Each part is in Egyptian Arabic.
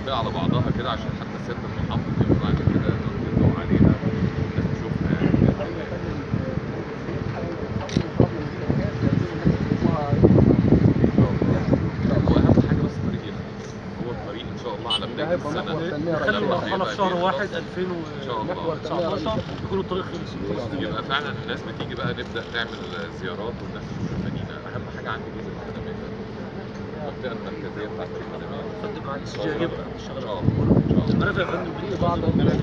المنطقه على بعضها كده عشان حتى سياده المحافظ يبقى بعد كده نطلع عليها نشوفها واهم حاجه بس الطريق يخلص هو الطريق ان شاء الله على بدايه السنه نخلي لما المرحله هيبقى في شهر فيه 1 خط، ان شاء الله 2019 يكون الطريق خلص خلص يبقى فعلا الناس بتيجي بقى نبدا نعمل زيارات والناس تشوف المدينه اهم حاجه عندي جزء الخدمات المنطقه المركزيه بتاعت الخدمات فانت مع ان الاس شاء جي الله يبقى ان تشتغل شاء الله ان شاء الله الملف يا فندم في بعض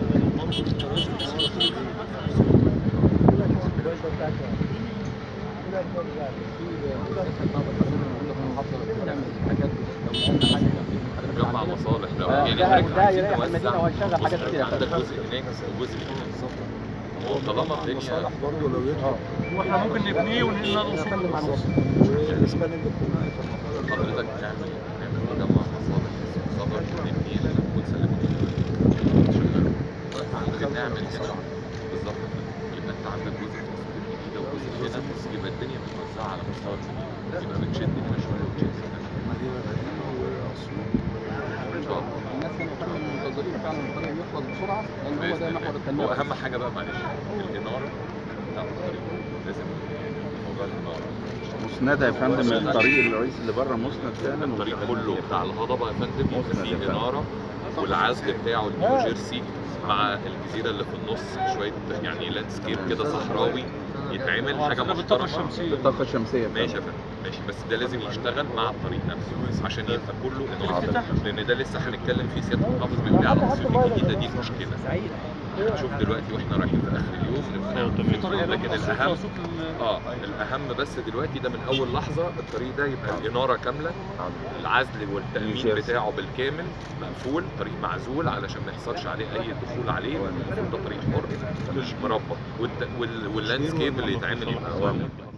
جمع مصالح لو آه، يعني ده- حضرتك ده عايزين يريح توسع المدينة ويشغل بص حاجات حضرتك كتير. عندك جزء هناك وجزء هنا هو طالما الدنيا برضه لو يدخل واحنا ممكن نبنيه وننقل الاصول بالنسبه لي يكون في المرحله حضرتك نعمل نعمل تجمع مصالح صبر نبني هنا ونسلمه شغال ممكن نعمل هنا بالظبط يبقى انت عندك جزء في السوق الجديده وجزء هنا يبقى الدنيا متوزعه على مستوى المدينه يبقى بتشد هنا شويه وتشد هنا مدينه قديمه واسيوط ان شاء الله الناس كانوا كانوا منتظرين فعلا الطريق يخلص بسرعه لان هو بإذن ده الله. محور هو التنميه اهم حاجه بقى معلش الاناره بتاعت الطريق لازم موضوع الاناره مسندة يا فندم الطريق الرئيسي اللي بره مسند فعلا الطريق كله بتاع الهضبه يا فندم يبقى مسند فيه يا فندم. اناره والعزل بتاعه النيو جيرسي مع الجزيره اللي في النص شويه يعني لاندسكيب كده صحراوي يتعمل حاجه بالطاقه محترمه الشمسيه الطاقة الشمسية ماشي يا فندم. فندم ماشي بس ده لازم يشتغل مع الطريق نفسه عشان يبقى كله اناره افتتاح. لان ده لسه هنتكلم فيه سياده المحافظ بيقول على التصوير الجديده دي مشكله هنشوف دلوقتي واحنا رايحين في اخر اليوم نبقى في طريق لكن الأسيوط الاهم وأسيوط لل- اه الاهم بس دلوقتي ده من اول لحظه الطريق ده يبقى الاناره كامله العزل والتامين يوجد. بتاعه بالكامل مقفول طريق معزول علشان ما يحصلش عليه اي دخول عليه المفروض ده طريق حر مش مربط والت- وال- واللاندسكيب اللي يتعمل يبقى